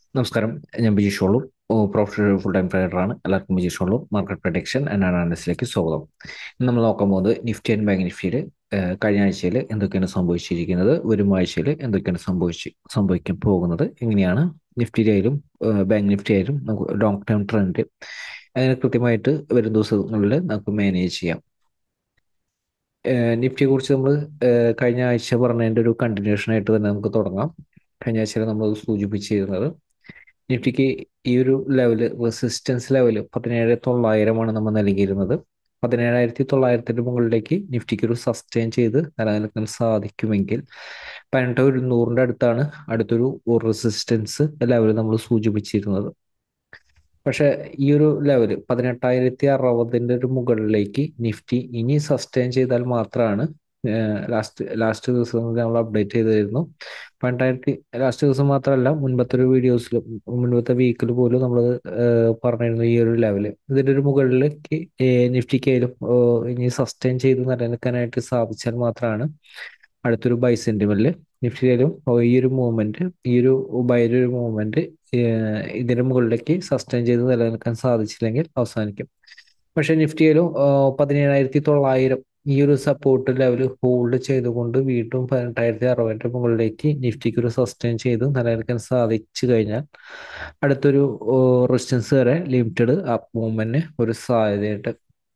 നമസ്കാരം ഞാൻ Biji Sholu professional full time ട്രേഡറാണ് എല്ലാവർക്കും Biji Sholu market prediction and അനാലിസിലേക്ക് സ്വാഗതം ഇന്ന് നമ്മൾ നോക്കാൻ പോകുന്നത് നിഫ്റ്റി ആൻഡ് ബാങ്ക് നിഫ്റ്റിയിൽ കഴിഞ്ഞ ആഴ്ചയിൽ എന്തൊക്കെയാണ് സംഭവിച്ചിരിക്കുന്നത് വരും ആഴ്ചയിൽ എന്തൊക്കെയാണ് സംഭവിച്ച് സംഭവിക്കാൻ പോകുന്നത് എങ്ങനെയാണ് നിഫ്റ്റിയിലായാലും ബാങ്ക് നിഫ്റ്റി ആയാലും നമുക്ക് ലോങ് ടേം ട്രെൻഡ് അങ്ങനെ കൃത്യമായിട്ട് വരും ദിവസങ്ങളിൽ നമുക്ക് മാനേജ് ചെയ്യാം നിഫ്റ്റിയെ കുറിച്ച് നമ്മൾ കഴിഞ്ഞ ആഴ്ച പറഞ്ഞതിൻ്റെ ഒരു കണ്ടിന്യൂഷൻ ആയിട്ട് തന്നെ നമുക്ക് തുടങ്ങാം കഴിഞ്ഞ ആഴ്ചയിൽ നമ്മൾ സൂചിപ്പിച്ചിരുന്നത് നിഫ്റ്റിക്ക് ഈ ഒരു ലെവല് റെസിസ്റ്റൻസ് ലെവല് പതിനേഴ് തൊള്ളായിരമാണ് നമ്മൾ നൽകിയിരുന്നത് പതിനേഴായിരത്തി തൊള്ളായിരത്തിന്റെ മുകളിലേക്ക് നിഫ്റ്റിക്ക് ഒരു സസ്റ്റെയിൻ ചെയ്ത് നിലനിൽക്കാൻ സാധിക്കുമെങ്കിൽ പതിനെട്ട് ഒരുന്നൂറിന്റെ അടുത്താണ് അടുത്തൊരു റെസിസ്റ്റൻസ് ലെവൽ നമ്മൾ സൂചിപ്പിച്ചിരുന്നത് പക്ഷെ ഈ ഒരു ലെവല് പതിനെട്ടായിരത്തി അറുപതിന്റെ ഒരു മുകളിലേക്ക് നിഫ്റ്റി ഇനി സസ്റ്റെയിൻ ചെയ്താൽ മാത്രമാണ് ലാസ്റ്റ് ലാസ്റ്റ് ദിവസം നമ്മൾ അപ്ഡേറ്റ് ചെയ്തിരുന്നു പതിനെട്ടായിരത്തി ലാസ്റ്റ് ദിവസം മാത്രമല്ല മുൻപത്തെ ഒരു വീഡിയോസിലും മുൻപത്തെ വീക്കിൽ പോലും നമ്മൾ പറഞ്ഞിരുന്നു ഈ ഒരു ലെവല് ഇതിന്റെ ഒരു മുകളിലേക്ക് നിഫ്റ്റിക്കായാലും ഇനി സസ്റ്റെയിൻ ചെയ്ത് നിലനിൽക്കാനായിട്ട് സാധിച്ചാൽ മാത്രമാണ് അടുത്തൊരു ബൈ സെന്റിമെന്റിൽ നിഫ്റ്റിയിലും ഈ ഒരു മൂവ്മെന്റ് ഈ ഒരു ബൈയുടെ ഒരു മൂവ്മെന്റ് ഇതിന്റെ മുകളിലേക്ക് സസ്റ്റെയിൻ ചെയ്ത് നിലനിൽക്കാൻ സാധിച്ചില്ലെങ്കിൽ അവസാനിക്കും പക്ഷെ നിഫ്റ്റിയിലും പതിനേഴായിരത്തി തൊള്ളായിരം ഈ ഒരു സപ്പോർട്ട് ലെവൽ ഹോൾഡ് ചെയ്തുകൊണ്ട് വീണ്ടും പതിനെട്ടായിരത്തി അറുപതിന്റെ മുകളിലേക്ക് നിഫ്റ്റിക്ക് ഒരു സസ്റ്റെയിൻ ചെയ്ത് നിലനിൽക്കാൻ സാധിച്ചു കഴിഞ്ഞാൽ അടുത്തൊരു റെസിസ്റ്റൻസ് വരെ ലിമിറ്റഡ് അപ്പ് മൂവ്മെന്റിന് ഒരു സാധ്യതയുണ്ട്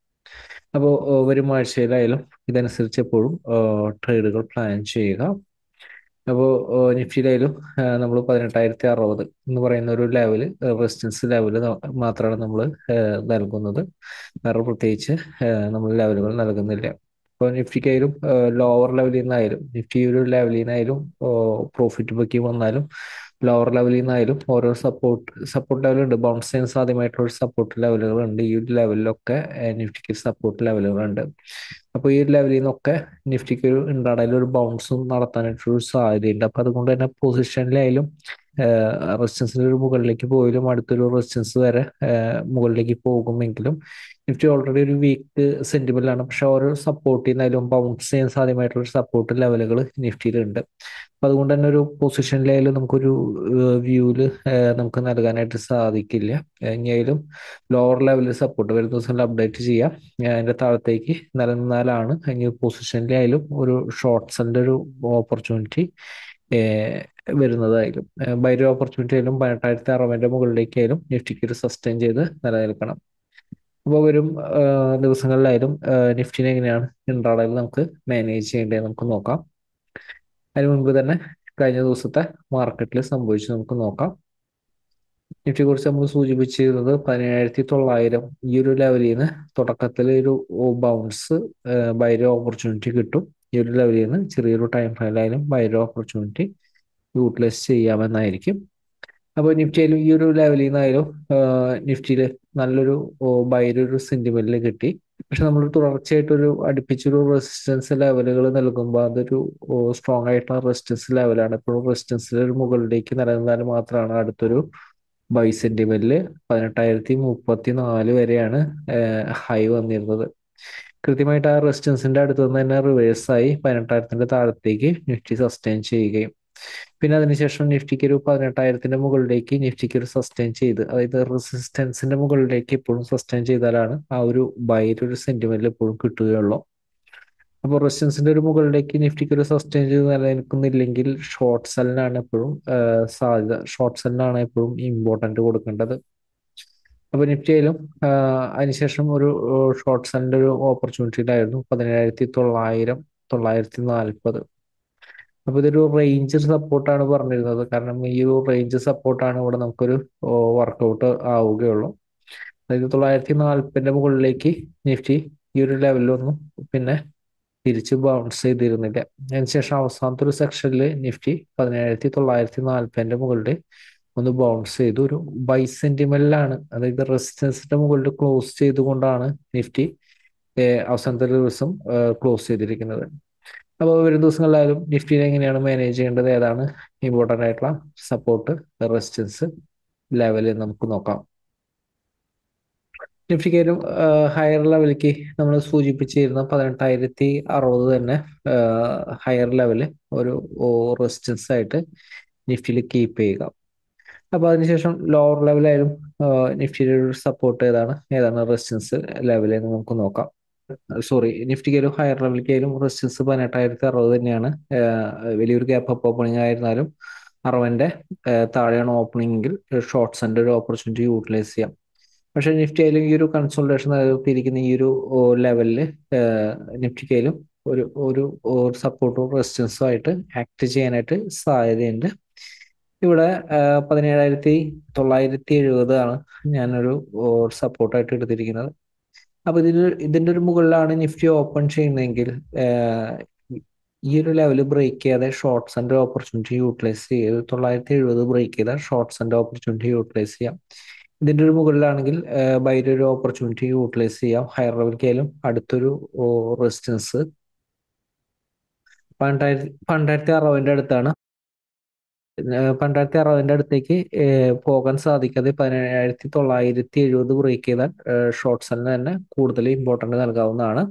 അപ്പോൾ വരും ആഴ്ചയിലായാലും ഇതനുസരിച്ച് എപ്പോഴും ട്രേഡുകൾ പ്ലാൻ ചെയ്യുക അപ്പോൾ നിഫ്റ്റിയിലായാലും നമ്മൾ പതിനെട്ടായിരത്തി അറുപത് എന്ന് പറയുന്ന ഒരു ലെവല് റെസിസ്റ്റൻസ് ലെവല് മാത്രമാണ് നമ്മൾ നൽകുന്നത് വേറെ പ്രത്യേകിച്ച് നമ്മൾ ലെവലുകൾ നൽകുന്നില്ല ഇപ്പോൾ നിഫ്റ്റിക്കായാലും ലോവർ ലെവലിൽ നിന്നായാലും നിഫ്റ്റി ഒരു ലെവലിൽ നിന്നായാലും പ്രോഫിറ്റ് ബുക്കിംഗ് വന്നാലും ലോവർ ലെവലിൽ നിന്നായാലും ഓരോ സപ്പോർട്ട് സപ്പോർട്ട് ലെവലുണ്ട് ബൗൺസ് ചെയ്യാൻ സാധ്യമായിട്ടുള്ള സപ്പോർട്ട് ലെവലുകളുണ്ട് ഈ ഒരു ലെവലിലൊക്കെ നിഫ്റ്റിക്ക് സപ്പോർട്ട് ലെവലുകളുണ്ട് അപ്പോൾ ഈ ഒരു ലെവലിൽ നിന്നൊക്കെ നിഫ്റ്റിക്ക് ഒരു ഇൻട്രാഡയിൽ ഒരു ബൗൺസും നടത്താനായിട്ടൊരു സാധ്യതയുണ്ട് അപ്പോൾ അതുകൊണ്ട് തന്നെ പൊസിഷനിലായാലും റെസിസ്റ്റൻസിന്റെ ഒരു മുകളിലേക്ക് പോയാലും അടുത്തൊരു റെസിസ്റ്റൻസ് വരെ മുകളിലേക്ക് പോകുമെങ്കിലും നിഫ്റ്റി ഓൾറെഡി ഒരു വീക്ക് സെന്റിമെന്റിലാണ് പക്ഷെ ഓരോ സപ്പോർട്ടിൽ നിന്നായാലും ബൗൺസ് ചെയ്യാൻ സാധ്യമായിട്ടുള്ള സപ്പോർട്ട് ലെവലുകൾ നിഫ്റ്റിയിലുണ്ട് അപ്പൊ അതുകൊണ്ട് തന്നെ ഒരു പൊസിഷനിലായാലും നമുക്കൊരു വ്യൂവില് നമുക്ക് നൽകാനായിട്ട് സാധിക്കില്ല ഇനിയായാലും ലോവർ ലെവലിൽ സപ്പോർട്ട് വരുന്ന ദിവസങ്ങളിൽ അപ്ഡേറ്റ് ചെയ്യാം അതിന്റെ താഴത്തേക്ക് നിലനിന്നാലാണ് ഇനി പൊസിഷനിലായാലും ഒരു ഷോർട്ട്സിന്റെ ഒരു ഓപ്പർച്യൂണിറ്റി വരുന്നതായാലും ബൈര ഓപ്പർച്യൂണിറ്റി ആയാലും പതിനെട്ടായിരത്തി അറുപതിന്റെ മുകളിലേക്കായാലും നിഫ്റ്റിക്ക് ഒരു സസ്റ്റെയിൻ ചെയ്ത് നിലനിൽക്കണം അപ്പോൾ വരും ദിവസങ്ങളിലായാലും നിഫ്റ്റിനെ എങ്ങനെയാണ് ഇൻട്രാഡയിൽ നമുക്ക് മാനേജ് ചെയ്യേണ്ടത് നമുക്ക് നോക്കാം അതിന് മുൻപ് തന്നെ കഴിഞ്ഞ ദിവസത്തെ മാർക്കറ്റിൽ സംഭവിച്ചു നമുക്ക് നോക്കാം നിഫ്റ്റിയെ കുറിച്ച് നമ്മൾ സൂചിപ്പിച്ചിരുന്നത് പതിനേഴായിരത്തി തൊള്ളായിരം ഈ ഒരു ലെവലിൽ നിന്ന് തുടക്കത്തിൽ ഒരു ബൗൺസ് ബൈര ഓപ്പർച്യൂണിറ്റി കിട്ടും ഈ ഒരു ലെവലിൽ നിന്ന് ചെറിയൊരു ടൈം ഫ്രെയിലായാലും ബൈര ഓപ്പർച്യൂണിറ്റി യൂട്ടിലൈസ് ചെയ്യാമെന്നായിരിക്കും അപ്പോൾ നിഫ്റ്റിയിലും ഈ ഒരു ലെവലിൽ നിന്നായാലും നിഫ്റ്റിയിൽ നല്ലൊരു ബൈര ഒരു സെന്റിമെന്റിൽ കിട്ടി പക്ഷെ നമ്മൾ തുടർച്ചയായിട്ടൊരു അടുപ്പിച്ചൊരു റെസിസ്റ്റൻസ് ലെവലുകൾ നൽകുമ്പോൾ അതൊരു സ്ട്രോങ് ആയിട്ടുള്ള റെസിസ്റ്റൻസ് ലെവലാണ് എപ്പോഴും റെസിസ്റ്റൻസിൽ ഒരു മുകളിലേക്ക് നിലനിന്നാൽ മാത്രമാണ് അടുത്തൊരു ബൈ സെന്റിമെന്റിൽ പതിനെട്ടായിരത്തി മുപ്പത്തി നാല് വരെയാണ് ഹൈ വന്നിരുന്നത് കൃത്യമായിട്ട് ആ റെസിസ്റ്റൻസിന്റെ അടുത്ത് നിന്ന് തന്നെ റിവേഴ്സായി പതിനെട്ടായിരത്തിന്റെ താഴത്തേക്ക് നിഫ്റ്റി സസ്റ്റെയിൻ ചെയ്യുകയും പിന്നെ അതിനുശേഷം നിഫ്റ്റിക്ക് ഒരു പതിനെട്ടായിരത്തിന്റെ മുകളിലേക്ക് നിഫ്റ്റിക്ക് ഒരു സസ്റ്റെയിൻ ചെയ്ത് അതായത് റെസിസ്റ്റൻസിന്റെ മുകളിലേക്ക് എപ്പോഴും സസ്റ്റെയിൻ ചെയ്താലാണ് ആ ഒരു ബൈയുടെ ഒരു സെന്റിമെന്റിൽ എപ്പോഴും കിട്ടുകയുള്ളൂ അപ്പോൾ റെസിസ്റ്റൻസിന്റെ ഒരു മുകളിലേക്ക് നിഫ്റ്റിക്ക് ഒരു സസ്റ്റെയിൻ ചെയ്ത് നിലനിൽക്കുന്നില്ലെങ്കിൽ ഷോർട്ട് സെല്ലിനാണ് എപ്പോഴും സാധ്യത ഷോർട്ട് സെല്ലിനാണ് എപ്പോഴും ഇമ്പോർട്ടന്റ് കൊടുക്കേണ്ടത് അപ്പോൾ നിഫ്റ്റിയിലും അതിനുശേഷം ഒരു ഷോർട്ട് സെല്ലിന്റെ ഒരു ഓപ്പർച്യൂണിറ്റി ഉണ്ടായിരുന്നു പതിനേഴായിരത്തി തൊള്ളായിരം തൊള്ളായിരത്തി നാൽപ്പത് അപ്പൊ ഇതൊരു റേഞ്ച് സപ്പോർട്ടാണ് പറഞ്ഞിരുന്നത് കാരണം ഈ ഒരു റേഞ്ച് സപ്പോർട്ടാണ് ഇവിടെ നമുക്കൊരു വർക്കൗട്ട് ആവുകയുള്ളൂ അതായത് തൊള്ളായിരത്തി നാൽപ്പതിന്റെ മുകളിലേക്ക് നിഫ്റ്റി ഈ ഒരു ലെവലിലൊന്നും പിന്നെ തിരിച്ച് ബൗൺസ് ചെയ്തിരുന്നില്ല അതിനുശേഷം അവസാനത്തെ ഒരു സെക്ഷനിൽ നിഫ്റ്റി പതിനേഴായിരത്തി തൊള്ളായിരത്തി നാൽപ്പതിന്റെ മുകളിൽ ഒന്ന് ബൗൺസ് ചെയ്തു ഒരു ബൈ സെന്റിമെന്റിലാണ് അതായത് റെസിസ്റ്റൻസിന്റെ മുകളിൽ ക്ലോസ് ചെയ്തുകൊണ്ടാണ് നിഫ്റ്റി അവസാനത്തെ ദിവസം ക്ലോസ് ചെയ്തിരിക്കുന്നത് അപ്പോൾ വരും ദിവസങ്ങളിലായാലും നിഫ്റ്റിനെ എങ്ങനെയാണ് മാനേജ് ചെയ്യേണ്ടത് ഏതാണ് ഇമ്പോർട്ടൻ്റ് ആയിട്ടുള്ള സപ്പോർട്ട് റെസിസ്റ്റൻസ് ലെവൽ നമുക്ക് നോക്കാം നിഫ്റ്റിക്കാരും ഹയർ ലെവലിലേക്ക് നമ്മൾ സൂചിപ്പിച്ചിരുന്ന പതിനെട്ടായിരത്തി അറുപത് തന്നെ ഹയർ ലെവല് ഒരു റെസിസ്റ്റൻസ് ആയിട്ട് നിഫ്റ്റിയിൽ കീപ്പ് ചെയ്യുക അപ്പോൾ അതിനുശേഷം ലോവർ ലെവലായാലും നിഫ്റ്റിയുടെ ഒരു സപ്പോർട്ട് ഏതാണ് ഏതാണ് റെസിസ്റ്റൻസ് ലെവലെന്ന് നമുക്ക് നോക്കാം സോറി നിഫ്റ്റിക്ക് ഹയർ ലെവലിലേക്കായാലും റെസിസ്റ്റൻസ് പതിനെട്ടായിരത്തി അറുപത് തന്നെയാണ് വലിയൊരു ഗ്യാപ്പ് അപ്പ് ഓപ്പണിംഗ് ആയിരുന്നാലും അറുപതിൻ്റെ താഴെയാണ് ഓപ്പണിംഗ് എങ്കിൽ ഷോർട്ട്സിൻ്റെ ഒരു ഓപ്പർച്യൂണിറ്റി യൂട്ടിലൈസ് ചെയ്യാം പക്ഷേ നിഫ്റ്റി ആയാലും ഈ ഒരു കൺസോൾട്ടേഷൻ നിലനിർത്തിയിരിക്കുന്ന ഈ ഒരു ലെവലിൽ നിഫ്റ്റിക്കായാലും ഒരു ഒരു സപ്പോർട്ടും റെസിസ്റ്റൻസും ആയിട്ട് ആക്ട് ചെയ്യാനായിട്ട് സാധ്യതയുണ്ട് ഇവിടെ പതിനേഴായിരത്തി തൊള്ളായിരത്തി എഴുപതാണ് ഞാനൊരു സപ്പോർട്ടായിട്ട് എടുത്തിരിക്കുന്നത് അപ്പൊ ഇതിന് ഇതിന്റെ ഒരു മുകളിലാണ് നിഫ്റ്റി ഓപ്പൺ ചെയ്യുന്നതെങ്കിൽ ഈ ഒരു ലെവൽ ബ്രേക്ക് ചെയ്യാതെ ഷോർട്ട്സ് ആൻഡ് ഓപ്പർച്യൂണിറ്റി യൂട്ടിലൈസ് ചെയ്ത് തൊള്ളായിരത്തി എഴുപത് ബ്രേക്ക് ചെയ്താൽ ഷോർട്ട്സ് ആൻഡ് ഓപ്പർച്യൂണിറ്റി യൂട്ടിലൈസ് ചെയ്യാം ഇതിന്റെ ഒരു മുകളിലാണെങ്കിൽ ബൈര ഒരു ഓപ്പർച്യൂണിറ്റി യൂട്ടിലൈസ് ചെയ്യാം ഹയർ ലെവലിക്കായാലും അടുത്തൊരു റെസിസ്റ്റൻസ് പന്ത്രണ്ടായിരത്തി പന്ത്രണ്ടായിരത്തി അറുപതിന്റെ അടുത്താണ് പന്ത്രണ്ടായിരത്തി അറുപതിന്റെ അടുത്തേക്ക് പോകാൻ സാധിക്കാതെ പതിനേഴായിരത്തി തൊള്ളായിരത്തി എഴുപത് ബ്രേക്ക് ചെയ്താൽ ഷോർട്ട്സിന് തന്നെ കൂടുതൽ ഇമ്പോർട്ടൻ്റ് നൽകാവുന്നതാണ്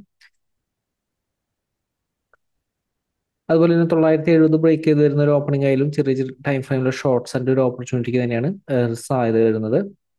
അതുപോലെ തന്നെ തൊള്ളായിരത്തി എഴുപത് ബ്രേക്ക് ചെയ്ത് വരുന്ന ഒരു ഓപ്പണിംഗ് ആയാലും ചെറിയ ചെറിയ ടൈം ഫ്രെയിമിലെ ഷോർട്ട്സിന്റെ ഒരു ഓപ്പർച്യൂണിറ്റിക്ക് തന്നെയാണ് സാധ്യത വരുന്നത്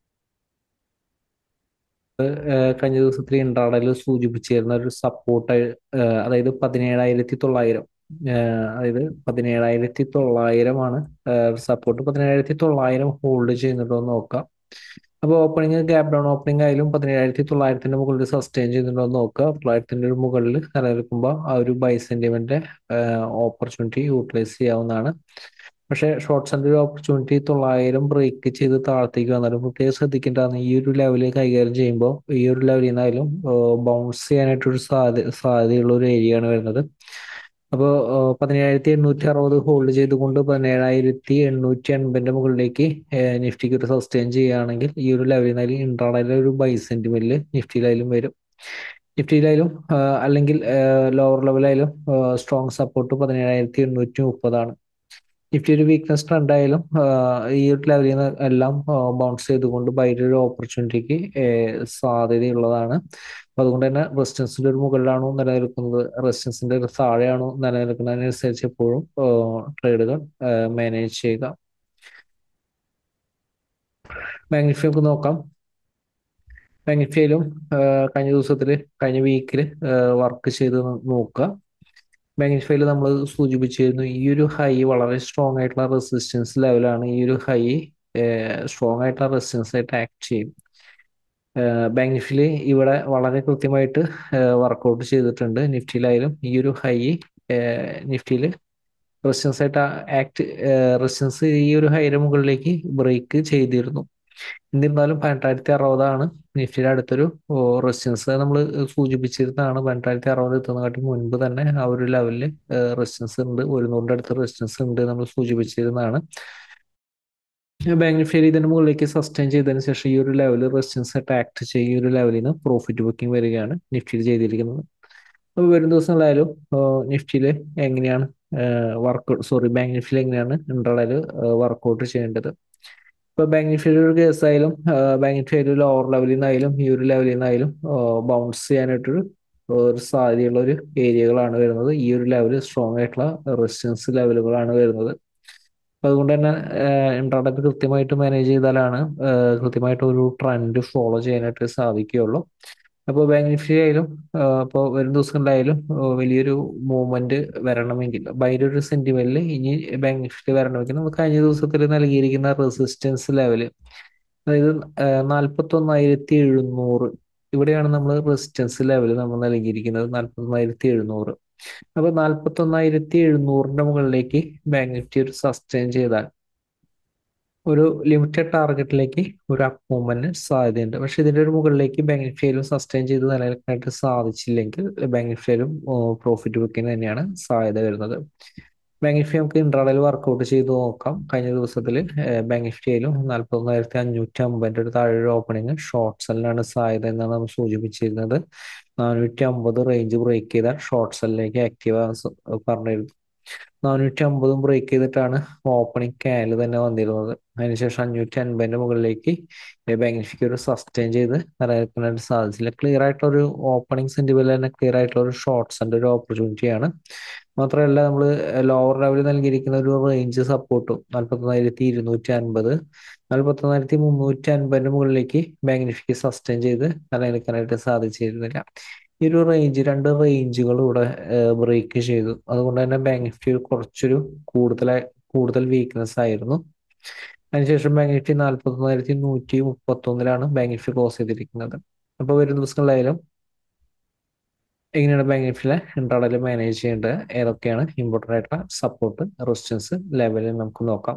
കഴിഞ്ഞ ദിവസത്തിൽ ഇൻട്രാഡയിൽ സൂചിപ്പിച്ചിരുന്ന ഒരു സപ്പോർട്ട് അതായത് പതിനേഴായിരത്തി തൊള്ളായിരം അതായത് പതിനേഴായിരത്തി തൊള്ളായിരമാണ് സപ്പോർട്ട് പതിനേഴായിരത്തി തൊള്ളായിരം ഹോൾഡ് ചെയ്യുന്നുണ്ടോ എന്ന് നോക്കാം അപ്പോൾ ഓപ്പണിംഗ് ഗ്യാപ് ഡൗൺ ഓപ്പണിംഗ് ആയാലും പതിനേഴായിരത്തി തൊള്ളായിരത്തിന്റെ മുകളിൽ സസ്റ്റെയിൻ ചെയ്യുന്നുണ്ടോ എന്ന് നോക്കുക തൊള്ളായിരത്തിന്റെ ഒരു മുകളിൽ നിലനിൽക്കുമ്പോൾ ആ ഒരു ബൈ സെന്റിമെന്റ് ഓപ്പർച്യൂണിറ്റി യൂട്ടിലൈസ് ചെയ്യാവുന്നതാണ് പക്ഷേ ഷോർട്ട്സിന്റെ ഒരു ഓപ്പർച്യൂണിറ്റി തൊള്ളായിരം ബ്രേക്ക് ചെയ്ത് താഴത്തേക്ക് വന്നാലും പ്രത്യേകം ശ്രദ്ധിക്കേണ്ടതാണ് ഈ ഒരു ലെവലിൽ കൈകാര്യം ചെയ്യുമ്പോൾ ഈ ഒരു ലെവലിൽ നിന്നായാലും ബൗൺസ് ചെയ്യാനായിട്ടൊരു സാധ്യത സാധ്യതയുള്ള ഒരു ഏരിയ ആണ് വരുന്നത് അപ്പോൾ പതിനേഴായിരത്തി എണ്ണൂറ്റി അറുപത് ഹോൾഡ് ചെയ്തുകൊണ്ട് പതിനേഴായിരത്തി എണ്ണൂറ്റി എൺപതിന്റെ മുകളിലേക്ക് നിഫ്റ്റിക്ക് ഒരു സസ്റ്റെയിൻ ചെയ്യുകയാണെങ്കിൽ ഈ ഒരു ലെവലിൽ നിന്നാലും ഇൻട്രാഡയിലെ ഒരു ബൈ സെന്റിമെന്റിൽ നിഫ്റ്റിയിലായാലും വരും നിഫ്റ്റിയിലായാലും അല്ലെങ്കിൽ ലോവർ ലെവലായാലും സ്ട്രോങ് സപ്പോർട്ട് പതിനേഴായിരത്തി എണ്ണൂറ്റി മുപ്പതാണ് നിഫ്റ്റി ഒരു വീക്ക്നെസ് ട്രെൻഡ് ആയാലും ഈ ഒരു ലെവലിൽ നിന്ന് എല്ലാം ബൗൺസ് ചെയ്തുകൊണ്ട് ബൈയുടെ ഒരു ഓപ്പർച്യൂണിറ്റിക്ക് സാധ്യതയുള്ളതാണ് അപ്പൊ അതുകൊണ്ട് തന്നെ റെസിസ്റ്റൻസിന്റെ ഒരു മുകളിലാണോ നിലനിൽക്കുന്നത് റെസിസ്റ്റൻസിന്റെ ഒരു താഴെയാണോ നിലനിൽക്കുന്നതിനനുസരിച്ച് എപ്പോഴും ട്രേഡുകൾ മാനേജ് ചെയ്യുക ബാങ്ക് നിഫ്റ്റി നമുക്ക് നോക്കാം ബാങ്ക് നിഫ്റ്റിയിലും കഴിഞ്ഞ ദിവസത്തിൽ കഴിഞ്ഞ വീക്കിൽ വർക്ക് ചെയ്ത് നോക്കുക ബാങ്ക് നിഫ്റ്റിയിൽ നമ്മൾ സൂചിപ്പിച്ചിരുന്നു ഈ ഒരു ഹൈ വളരെ സ്ട്രോങ് ആയിട്ടുള്ള റെസിസ്റ്റൻസ് ലെവലാണ് ഈ ഒരു ഹൈ സ്ട്രോങ് ആയിട്ടുള്ള റെസിസ്റ്റൻസ് ആയിട്ട് ആക്ട് ചെയ്യും ബാങ്ക് നിഫ്റ്റിയിൽ ഇവിടെ വളരെ കൃത്യമായിട്ട് വർക്കൗട്ട് ചെയ്തിട്ടുണ്ട് നിഫ്റ്റിയിലായാലും ഈ ഒരു ഹൈ നിഫ്റ്റിയിൽ റെസിസ്റ്റൻസ് ആയിട്ട് ആക്ട് റെസിസ്റ്റൻസ് ഈ ഒരു ഹൈയുടെ മുകളിലേക്ക് ബ്രേക്ക് ചെയ്തിരുന്നു എന്നിരുന്നാലും പതിനെട്ടായിരത്തി അറുപതാണ് നിഫ്റ്റിയുടെ അടുത്തൊരു റെസിസ്റ്റൻസ് നമ്മൾ സൂചിപ്പിച്ചിരുന്നതാണ് പതിനെട്ടായിരത്തി അറുപത് എത്തുന്നതിനാട്ടി മുൻപ് തന്നെ ആ ഒരു ലെവലിൽ റെസിസ്റ്റൻസ് ഉണ്ട് ഒരു നൂറിൻ്റെ അടുത്ത് റെസിസ്റ്റൻസ് ഉണ്ട് നമ്മൾ സൂചിപ്പിച്ചിരുന്നതാണ് ബാങ്ക് നിഫ്റ്റിയിൽ ഇതിന് മുകളിലേക്ക് സസ്റ്റെയിൻ ചെയ്തതിന് ശേഷം ഈ ഒരു ലെവലിൽ റെസിസ്റ്റൻസ് ആയിട്ട് ആക്ട് ചെയ്യുന്ന ഒരു ലെവലിൽ നിന്ന് പ്രോഫിറ്റ് ബുക്കിംഗ് വരികയാണ് നിഫ്റ്റിയിൽ ചെയ്തിരിക്കുന്നത് അപ്പോൾ വരും ദിവസങ്ങളായാലും നിഫ്റ്റിയിൽ എങ്ങനെയാണ് വർക്ക് സോറി ബാങ്ക് നിഫ്റ്റിയിൽ എങ്ങനെയാണ് ഇൻട്രഡയിൽ വർക്കൗട്ട് ചെയ്യേണ്ടത് ഇപ്പോൾ ബാങ്ക് നിഫ്റ്റിയുടെ ഒരു കേസായാലും ബാങ്ക് നിഫ്റ്റി ഒരു ലോവർ ലെവലിൽ നിന്നായാലും ഈ ഒരു ലെവലിൽ നിന്നായാലും ബൗൺസ് ചെയ്യാനായിട്ടൊരു ഒരു സാധ്യതയുള്ള ഒരു ഏരിയകളാണ് വരുന്നത് ഈ ഒരു ലെവൽ സ്ട്രോങ് ആയിട്ടുള്ള റെസിസ്റ്റൻസ് ലെവലുകളാണ് വരുന്നത് അപ്പോൾ അതുകൊണ്ട് തന്നെ ഇൻട്രാഡക്റ്റ് കൃത്യമായിട്ട് മാനേജ് ചെയ്താലാണ് കൃത്യമായിട്ട് ഒരു ട്രെൻഡ് ഫോളോ ചെയ്യാനായിട്ട് സാധിക്കുകയുള്ളൂ അപ്പോൾ ബാങ്ക് നിഫ്റ്റി ആയാലും അപ്പോൾ വരും ദിവസങ്ങളിലായാലും വലിയൊരു മൂവ്മെന്റ് വരണമെങ്കിൽ ബൈൻ്റെ ഒരു സെന്റിമെന്റിൽ ഇനി ബാങ്ക് നിഫ്റ്റി വരണമെങ്കിൽ നമുക്ക് കഴിഞ്ഞ ദിവസത്തിൽ നൽകിയിരിക്കുന്ന റെസിസ്റ്റൻസ് ലെവല് അതായത് നാൽപ്പത്തൊന്നായിരത്തി എഴുന്നൂറ് ഇവിടെയാണ് നമ്മൾ റെസിസ്റ്റൻസ് ലെവൽ നമ്മൾ നൽകിയിരിക്കുന്നത് നാൽപ്പത്തൊന്നായിരത്തി എഴുന്നൂറ് അപ്പൊ നാൽപ്പത്തൊന്നായിരത്തി എഴുന്നൂറിന്റെ മുകളിലേക്ക് ബാങ്ക് നിഫ്റ്റി ഒരു സസ്റ്റെയിൻ ചെയ്താൽ ഒരു ലിമിറ്റഡ് ടാർഗറ്റിലേക്ക് ഒരു അപ്പ് മൂവ്മെന്റ് സാധ്യതയുണ്ട് പക്ഷെ ഇതിന്റെ ഒരു മുകളിലേക്ക് ബാങ്ക് നിഫ്റ്റിയിലും സസ്റ്റെയിൻ ചെയ്ത് നിലനിൽക്കാനായിട്ട് സാധിച്ചില്ലെങ്കിൽ ബാങ്ക് നിഫ്റ്റിയിലും പ്രോഫിറ്റ് ബുക്കിന് തന്നെയാണ് സാധ്യത വരുന്നത് ബാങ്ക് നിഫ്റ്റി നമുക്ക് ഇൻട്രാഡയിൽ വർക്കൗട്ട് ചെയ്ത് നോക്കാം കഴിഞ്ഞ ദിവസത്തിൽ ബാങ്ക് നിഫ്റ്റിയിലും നാൽപ്പത്തൊന്നായിരത്തി അഞ്ഞൂറ്റി അമ്പതിൻ്റെ ഒരു താഴെ ഓപ്പണിംഗ് ഷോർട്ട് സെല്ലിനാണ് സാധ്യത എന്നാണ് നമ്മൾ സൂചിപ്പിച്ചിരുന്നത് നാനൂറ്റി അമ്പത് റേഞ്ച് ബ്രേക്ക് ചെയ്താൽ ഷോർട്ട് സെല്ലിലേക്ക് ആക്റ്റീവ് ആകാൻ പറഞ്ഞിരുന്നു നാനൂറ്റി അമ്പതും ബ്രേക്ക് ചെയ്തിട്ടാണ് ഓപ്പണിംഗ് ക്യാനിൽ തന്നെ വന്നിരുന്നത് അതിനുശേഷം അഞ്ഞൂറ്റി അൻപതിന്റെ മുകളിലേക്ക് ബാങ്ക് നിഫ്റ്റിക്ക് ഒരു സസ്റ്റെയിൻ ചെയ്ത് നിലനിൽക്കാനായിട്ട് സാധിച്ചില്ല ക്ലിയർ ആയിട്ടുള്ള ഒരു ഓപ്പണിംഗ് സെന്റിമെന്റ് തന്നെ ക്ലിയർ ആയിട്ടുള്ള ഒരു ഷോർട്ട്സിന്റെ ഒരു ഓപ്പർച്യൂണിറ്റിയാണ് മാത്രമല്ല നമ്മൾ ലോവർ ലെവലിൽ നൽകിയിരിക്കുന്ന ഒരു റേഞ്ച് സപ്പോർട്ടും നാൽപ്പത്തൊന്നായിരത്തി ഇരുന്നൂറ്റി അൻപത് നാൽപ്പത്തൊന്നായിരത്തി മുന്നൂറ്റി അൻപതിന് മുകളിലേക്ക് ബാങ്ക് നിഫ്റ്റിക്ക് സസ്റ്റെയിൻ ചെയ്ത് നിലനിൽക്കാനായിട്ട് സാധിച്ചിരുന്നില്ല ഈ ഒരു റേഞ്ച് രണ്ട് റേഞ്ചുകൾ ഇവിടെ ബ്രേക്ക് ചെയ്തു അതുകൊണ്ട് തന്നെ ബാങ്ക് നിഫ്റ്റി കുറച്ചൊരു കൂടുതലായി കൂടുതൽ വീക്ക്നെസ് ആയിരുന്നു അതിനുശേഷം ബാങ്ക് നിഫ്റ്റി നാൽപ്പത്തൊന്നായിരത്തി നൂറ്റി മുപ്പത്തൊന്നിലാണ് ബാങ്ക് നിഫ്റ്റി ക്ലോസ് ചെയ്തിരിക്കുന്നത് അപ്പോൾ വരും ദിവസങ്ങളിലായാലും എങ്ങനെയാണ് ബാങ്ക് നിഫ്റ്റിയിലെ ഇൻട്രാഡേയിൽ മാനേജ് ചെയ്യേണ്ടത് ഏതൊക്കെയാണ് ഇമ്പോർട്ടൻ്റ് ആയിട്ടുള്ള സപ്പോർട്ട് റെസിസ്റ്റൻസ് ലെവലിൽ നമുക്ക് നോക്കാം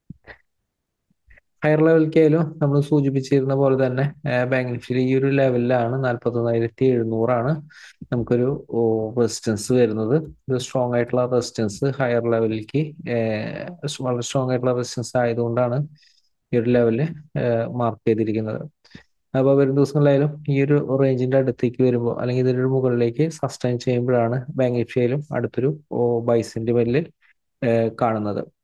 ഹയർ ലെവലിലേക്കായാലും നമ്മൾ സൂചിപ്പിച്ചിരുന്ന പോലെ തന്നെ ബാങ്ക് നിഫ്റ്റിയിൽ ഈ ഒരു ലെവലിലാണ് നാൽപ്പത്തൊന്നായിരത്തി എഴുന്നൂറാണ് നമുക്കൊരു റെസിസ്റ്റൻസ് വരുന്നത് ഒരു സ്ട്രോങ് ആയിട്ടുള്ള റെസിസ്റ്റൻസ് ഹയർ ലെവലിലേക്ക് വളരെ സ്ട്രോങ് ആയിട്ടുള്ള റെസിസ്റ്റൻസ് ആയതുകൊണ്ടാണ് ഈ ഒരു ലെവലിൽ മാർക്ക് ചെയ്തിരിക്കുന്നത് അപ്പോൾ വരും ദിവസങ്ങളിലായാലും ഈ ഒരു റേഞ്ചിന്റെ അടുത്തേക്ക് വരുമ്പോൾ അല്ലെങ്കിൽ ഇതിന്റെ മുകളിലേക്ക് സസ്റ്റൈൻ ചെയ്യുമ്പോഴാണ് ബാങ്ക് നിഫ്റ്റിയിലും അടുത്തൊരു ബൈസിന്റെ പേരിൽ കാണുന്നത്